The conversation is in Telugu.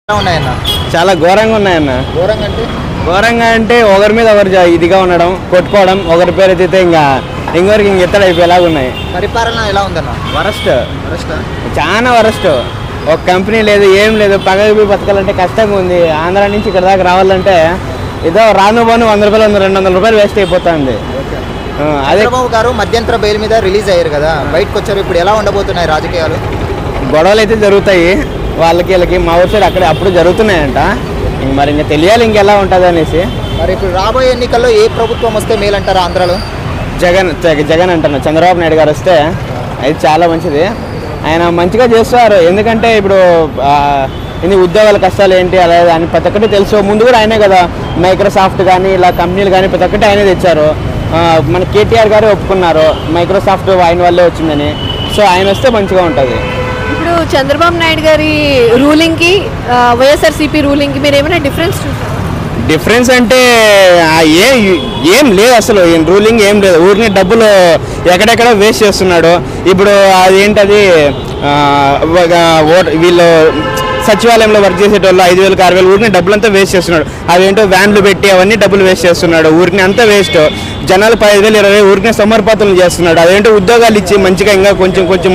ఎలా ఉన్నాయన్న చాలా ఘోరంగా ఉన్నాయన్న ఘోరంగా అంటే ఘోరంగా అంటే ఒకరి మీద ఒకరు జా- ఇదిగా ఉండడం కొట్టుకోవడం ఒకరి పేరు ఎత్తితే ఇంకా ఇంకొకరికి ఇంక ఎత్తడు అయిపోయేలాగా ఉన్నాయి పరిపాలన ఎలా ఉందన్న వరస్ట్ ఫస్ట్ చాలా వరస్ట్ ఒక కంపెనీ లేదు ఏం లేదు పగకి పోయి బతకాలంటే కష్టంగా ఉంది ఆంధ్ర నుంచి ఇక్కడ దాకా రావాలంటే ఏదో రాను పోను వంద రూపాయలు వంద రెండు వందల రూపాయలు వేస్ట్ అయిపోతుంది ఆ, అదే చంద్రబాబు గారు మధ్యంతర బెయిల్ మీద రిలీజ్ అయ్యారు కదా బయటకు వచ్చారు ఇప్పుడు ఎలా ఉండబోతున్నాయి రాజకీయాలు గొడవలు అయితే జరుగుతాయి వాళ్ళకి వీళ్ళకి మా ఊరి సైడ్ అక్కడ అప్పుడు జరుగుతున్నాయంట ఇంక మరి ఇంకా తెలియాలి ఇంకెలా ఉంటుంది అనేసి మరి ఇప్పుడు రాబోయే ఎన్నికల్లో ఏ ప్రభుత్వం వస్తే మేలంటారా ఆంధ్రాలో జగన్ జగ- జగన్ అంటున్నా చంద్రబాబు నాయుడు గారు వస్తే అది చాలా మంచిది ఆయన మంచిగా చేస్తారు ఎందుకంటే ఇప్పుడు ఆ, ఇన్ని ఉద్యోగాల కష్టాలు ఏంటి అలా అని ప్రతి ఒక్కటి తెలుసు ముందు కూడా ఆయనే కదా మైక్రోసాఫ్ట్ కానీ ఇలా కంపెనీలు కానీ ప్రతి ఒక్కటి ఆయనే తెచ్చారు ఆ, మన కేటీఆర్ గారు ఒప్పుకున్నారు మైక్రోసాఫ్ట్ ఆయన వల్లే వచ్చిందని సో ఆయన వస్తే మంచిగా ఉంటుంది ఇప్పుడు చంద్రబాబు నాయుడు గారి రూలింగ్ కి ఆ, వైఎస్ఆర్సీపీ రూలింగ్ కి మీరు ఏమైనా డిఫరెన్స్ చూసారా డిఫరెన్స్ అంటే ఆ ఏ ఏం లేదు అసలు రూలింగ్ ఏం లేదు ఊరిని డబ్బులు ఎక్కడెక్కడ వేస్ట్ చేస్తున్నాడు ఇప్పుడు అదేంటది ఆ, ఒక ఓట్ వీళ్ళు సచివాలయంలో వర్క్ చేసేటోళ్ళు ఐదు వేలకు ఆరు వేలు ఊరిని డబ్బులంతా వేస్ట్ చేస్తున్నాడు అవేంటో వ్యాన్లు పెట్టి అవన్నీ డబ్బులు వేస్ట్ చేస్తున్నాడు ఊరిని అంతా వేస్ట్ జనాలు పదివేలు ఇరవై ఊరిని సమర్పతలు చేస్తున్నాడు అదేంటో ఉద్యోగాలు ఇచ్చి మంచిగా ఇంకా కొంచెం కొంచెం